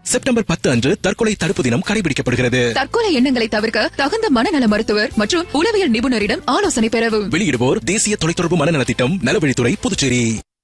September பத்து அன்று தற்கொலை தடுப்பு தினம் கடைபிடிக்கப்படுகிறது தற்கொலை எண்ணங்களை தவிர்க்க தகுந்த மனநல மருத்துவர் மற்றும் உளவியல் நிபுணரிடம் ஆலோசனை பெறவும் வெளியிடுவோர் தேசிய தொலைத்தொடர்பு மனநலத் திட்டம் நலவழித்துறை Puducherry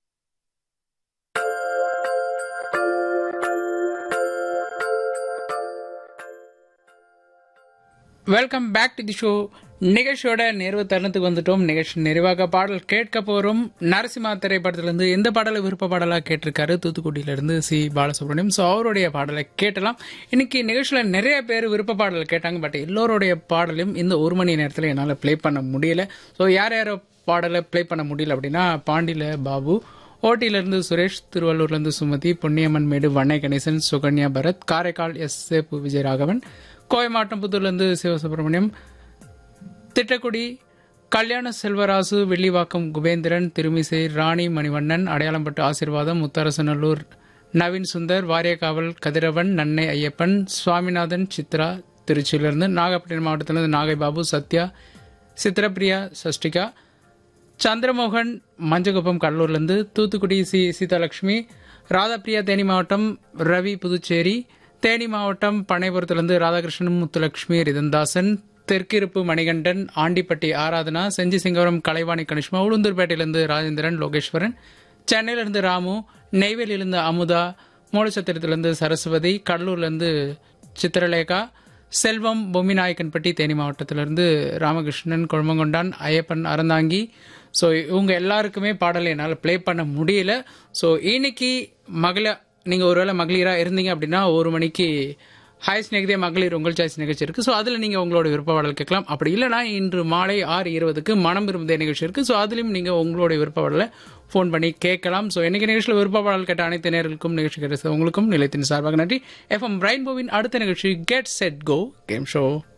welcome back to the show நிகழ்ச்சியோட நிறைவு தருணத்துக்கு வந்துட்டோம் நிகழ்ச்சி நிறைவாக பாடல் கேட்க போறோம் நரசிம்மா திரைப்படத்திலிருந்து எந்த பாடலை விருப்ப பாடலா கேட்டிருக்காரு தூத்துக்குடியிலிருந்து சி பாலசுப்ரமணியம் ஸோ அவருடைய பாடலை கேட்டலாம் இன்னைக்கு நிகழ்ச்சியில நிறைய பேர் விருப்ப பாடல் கேட்டாங்க பட் எல்லோருடைய பாடலையும் இந்த ஒரு மணி நேரத்தில் என்னால் ப்ளே பண்ண முடியல ஸோ யார் யார் பாடலை ப்ளே பண்ண முடியல அப்படின்னா பாண்டியில பாபு ஓட்டியிலிருந்து சுரேஷ் திருவள்ளூர்லேருந்து சுமதி பொன்னியம்மன் மேடு வண்ணை கணேசன் சுகன்யா பரத் காரைக்கால் எஸ் சேப்பு விஜயராகவன் கோயமாட்டம் புத்தூர்லேருந்து சிவசுப்பிரமணியம் திட்டக்குடி கல்யாண செல்வராசு வெள்ளிவாக்கம் குபேந்திரன் திருமிசை ராணி மணிவண்ணன் அடையாளம்பட்டு ஆசீர்வாதம் முத்தரசநல்லூர் நவீன் சுந்தர் வாரியக்காவல் கதிரவன் நன்னை ஐயப்பன் சுவாமிநாதன் சித்ரா திருச்சியிலிருந்து நாகப்பட்டினம் மாவட்டத்திலிருந்து நாகை பாபு சத்யா சித்ரபிரியா சஷ்டிகா சந்திரமோகன் மஞ்சகுப்பம் கடலூர்லேருந்து தூத்துக்குடி சி சீதாலட்சுமி ராதாபிரியா தேனி மாவட்டம் ரவி புதுச்சேரி தேனி மாவட்டம் பனைபுரத்துலேருந்து ராதாகிருஷ்ணன் முத்துலட்சுமி ரிதன்தாசன் தெற்கிருப்பு மணிகண்டன் ஆண்டிப்பட்டி ஆராதனா செஞ்சி சிங்கவரம் கலைவாணி கனிஷ்மா உளுந்தூர்பேட்டையிலிருந்து ராஜேந்திரன் லோகேஸ்வரன் சென்னையிலிருந்து ராமு நெய்வேலியிலிருந்து அமுதா மூலச்சத்திரத்திலிருந்து சரஸ்வதி கடலூர்லேருந்து சித்திரலேகா செல்வம் பொம்மிநாயக்கன்பட்டி தேனி மாவட்டத்திலிருந்து ராமகிருஷ்ணன் கொழுமங்கொண்டான் ஐயப்பன் அறந்தாங்கி ஸோ இவங்க எல்லாருக்குமே பாடல் என்னால் ப்ளே பண்ண முடியல ஸோ இன்னைக்கு மகள நீங்கள் ஒருவேளை மகளிராக இருந்தீங்க அப்படின்னா ஒரு மணிக்கு ஹாய் ஸ்நேகிதே மகளிர் உங்கள் சாய்ஸ் நிகழ்ச்சி இருக்குது ஸோ அதில் நீங்கள் உங்களோட விருப்ப பாடல் கேட்கலாம் அப்படி இல்லைனா இன்று மாலை ஆறு இருபதுக்கு மனம் விரும்புதே நிகழ்ச்சி இருக்குது ஸோ அதுலேயும் நீங்கள் உங்களுடைய விருப்ப பாடலை ஃபோன் பண்ணி கேட்கலாம் ஸோ இன்னைக்கு நிகழ்ச்சியில் விருப்ப பாடல் கேட்ட அனைத்து நேர்களுக்கும் நிகழ்ச்சி கேட்ட உங்களுக்கும் நிலையத்தின் சார்பாக நன்றி எஃப்எம் ரெயின்போவின் அடுத்த நிகழ்ச்சி get set go game show